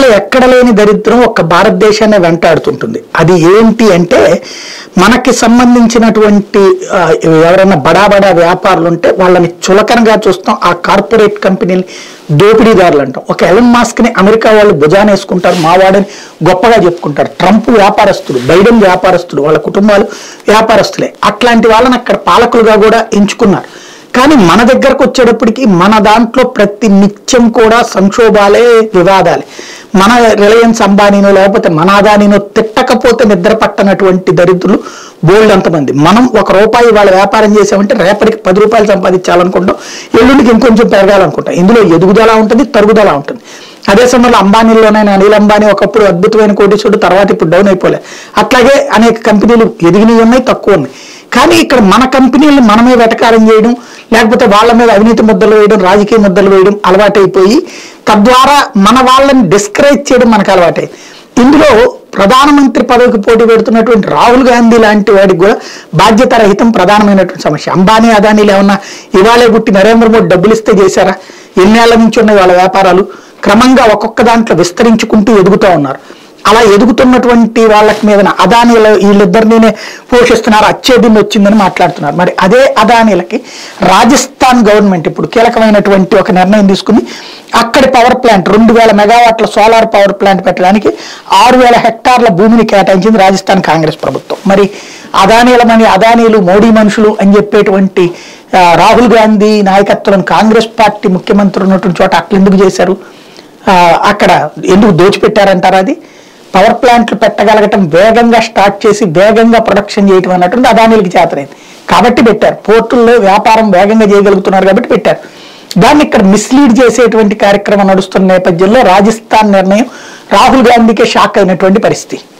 ప్రపంచంలో ఎక్కడ లేని దరిద్రం ఒక భారతదేశాన్ని వెంటాడుతుంటుంది అది ఏంటి అంటే మనకి సంబంధించినటువంటి ఆ, ఎవరైనా బడా బడా వ్యాపారులు ఉంటే వాళ్ళని చులకనగా చూస్తాం ఆ కార్పొరేట్ కంపెనీని దోపిడీదారులు అంటాం ఒక ఎలన్ మాస్క్ ని అమెరికా వాళ్ళు భుజాన వేసుకుంటారు మావాడని గొప్పగా చెప్పుకుంటారు ట్రంప్ వ్యాపారస్తుడు బైడెన్ వ్యాపారస్తుడు వాళ్ళ కుటుంబాలు వ్యాపారస్తులే అట్లాంటి వాళ్ళని అక్కడ పాలకులుగా కూడా ఎంచుకున్నారు కానీ మన దగ్గరకు వచ్చేటప్పటికి మన దాంట్లో ప్రతి నిత్యం కూడా సంక్షోభాలే వివాదాలే మన రిలయన్స్ అంబానీనో లేకపోతే మన అదానీనో తిట్టకపోతే నిద్ర పట్టనటువంటి దరిద్రులు బోల్డ్ అంతమంది మనం ఒక రూపాయి వాళ్ళ వ్యాపారం చేసామంటే రేపటికి పది రూపాయలు సంపాదించాలనుకుంటాం ఎల్లుండికి ఇంకొంచెం పెరగాలనుకుంటాం ఇందులో ఎదుగుదల ఉంటుంది తరుగుదల ఉంటుంది అదే సమయంలో అంబానీలోనైనా అనిల్ అంబానీ ఒకప్పుడు అద్భుతమైన కోటీశ్వరుడు తర్వాత ఇప్పుడు డౌన్ అయిపోలే అట్లాగే అనేక కంపెనీలు ఎదిగినవి ఉన్నాయి తక్కువ ఉన్నాయి కానీ ఇక్కడ మన కంపెనీలను మనమే వెటకారం చేయడం లేకపోతే వాళ్ళ మీద అవినీతి ముద్దలు వేయడం రాజకీయ ముద్దలు వేయడం అలవాటైపోయి తద్వారా మన వాళ్ళని డిస్కరేజ్ చేయడం మనకు అలవాటై ఇందులో ప్రధానమంత్రి పదవికి పోటీ పెడుతున్నటువంటి రాహుల్ గాంధీ లాంటి వాడికి కూడా బాధ్యత రహితం ప్రధానమైనటువంటి సమస్య అంబానీ అదానీలు ఏమన్నా ఇవాళే పుట్టి నరేంద్ర మోడీ డబ్బులు ఇస్తే చేశారా ఎన్నేళ్ల నుంచి ఉన్నాయి వాళ్ళ వ్యాపారాలు క్రమంగా ఒక్కొక్క దాంట్లో విస్తరించుకుంటూ ఎదుగుతూ ఉన్నారు అలా ఎదుగుతున్నటువంటి వాళ్ళకి మీద అదానీల వీళ్ళిద్దరినే పోషిస్తున్నారు అచ్చేదిని వచ్చిందని మాట్లాడుతున్నారు మరి అదే అదానీలకి రాజస్థాన్ గవర్నమెంట్ ఇప్పుడు కీలకమైనటువంటి ఒక నిర్ణయం తీసుకుని అక్కడి పవర్ ప్లాంట్ రెండు వేల మెగావాట్ల సోలార్ పవర్ ప్లాంట్ పెట్టడానికి ఆరు వేల హెక్టార్ల భూమిని కేటాయించింది రాజస్థాన్ కాంగ్రెస్ ప్రభుత్వం మరి అదానీలమని అదానీలు మోడీ మనుషులు అని చెప్పేటువంటి ఆ, రాహుల్ గాంధీ నాయకత్వం కాంగ్రెస్ పార్టీ ముఖ్యమంత్రి ఉన్నటువంటి చోట అట్లా ఎందుకు చేశారు ఆ, అక్కడ ఎందుకు దోచిపెట్టారంటారా అది పవర్ ప్లాంట్లు పెట్టగలగటం వేగంగా స్టార్ట్ చేసి వేగంగా ప్రొడక్షన్ చేయటం అన్నటువంటి అదానీలకి చేతనైంది కాబట్టి పెట్టారు పోర్టుల్లో వ్యాపారం వేగంగా చేయగలుగుతున్నారు కాబట్టి పెట్టారు దాన్ని ఇక్కడ మిస్లీడ్ చేసేటువంటి కార్యక్రమం నడుస్తున్న నేపథ్యంలో రాజస్థాన్ నిర్ణయం రాహుల్ గాంధీకే షాక్ అయినటువంటి పరిస్థితి